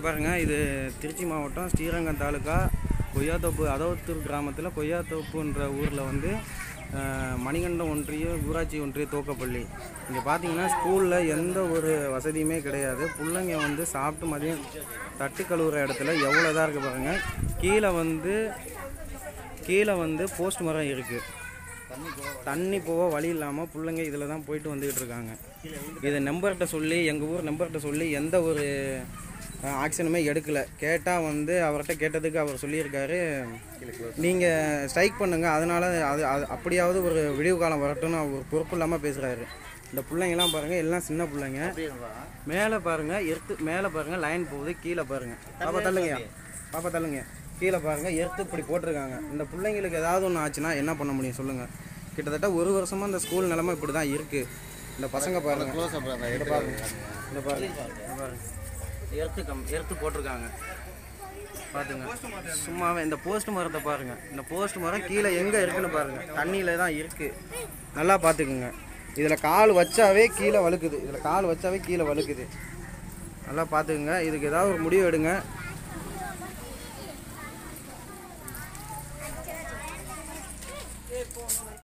பாருங்கள் இது திருச்சி மாவட்டம் ஸ்ரீரங்கம் தாலுக்கா கொய்யாத்தோப்பு அதவத்தூர் கிராமத்தில் கொய்யாத்தோப்புன்ற ஊரில் வந்து அஹ், மணிகண்டம் ஒன்றியம் ஊராட்சி ஒன்றிய தோக்கப்பள்ளி இங்கே பார்த்தீங்கன்னா ஸ்கூலில் எந்த ஒரு வசதியுமே கிடையாது பிள்ளைங்க வந்து சாப்பிட்டு மதியம் தட்டு கழுவுற இடத்துல எவ்வளோ இதாக இருக்குது பாருங்கள் கீழே வந்து கீழே வந்து போஸ்ட் மரம் இருக்குது தண்ணி போக வழி இல்லாமல் பிள்ளைங்க இதில் தான் போயிட்டு வந்துக்கிட்டு இருக்காங்க இதை நம்பர்கிட்ட சொல்லி எங்கள் ஊர் நம்பர்கிட்ட சொல்லி எந்த ஒரு ஆக்ஷனுமே எடுக்கலை கேட்டால் வந்து அவர்கிட்ட கேட்டதுக்கு அவர் சொல்லியிருக்காரு நீங்கள் ஸ்ட்ரைக் பண்ணுங்கள் அதனால் அது அது அப்படியாவது ஒரு விடிவு காலம் வரட்டும்னு அவர் பொறுப்பு இல்லாமல் பேசுகிறாரு இந்த பிள்ளைங்கலாம் பாருங்கள் எல்லாம் சின்ன பிள்ளைங்க மேலே பாருங்கள் எர்த்து மேலே பாருங்கள் லைன் போகுது கீழே பாருங்கள் பாப்பா தள்ளுங்கய்யா பாப்பா தள்ளுங்க கீழே பாருங்கள் எர்த்து இப்படி போட்டிருக்காங்க இந்த பிள்ளைங்களுக்கு ஏதாவது ஒன்று ஆச்சுன்னா என்ன பண்ண முடியும் சொல்லுங்கள் கிட்டத்தட்ட ஒரு வருஷமாக இந்த ஸ்கூல் நிலமை இப்படி தான் இருக்குது இந்த பசங்க பாருங்கள் க்ளோஸ் அப் அந்த இந்த பாருங்க இந்த பாருங்க இந்த பாருங்க எர்த்து கம் எர்த்து போட்டிருக்காங்க பார்த்துங்க சும்மாவே இந்த போஸ்ட் மரத்தை பாருங்க இந்த போஸ்ட் மரம் கீழே எங்கே இருக்குன்னு பாருங்க தண்ணியில தான் இருக்கு நல்லா பார்த்துக்குங்க இதில் கால் வச்சாவே கீழே வழுக்குது இதில் கால் வச்சாவே கீழே வழுக்குது நல்லா பார்த்துக்குங்க இதுக்கு ஏதாவது ஒரு முடிவு எடுங்க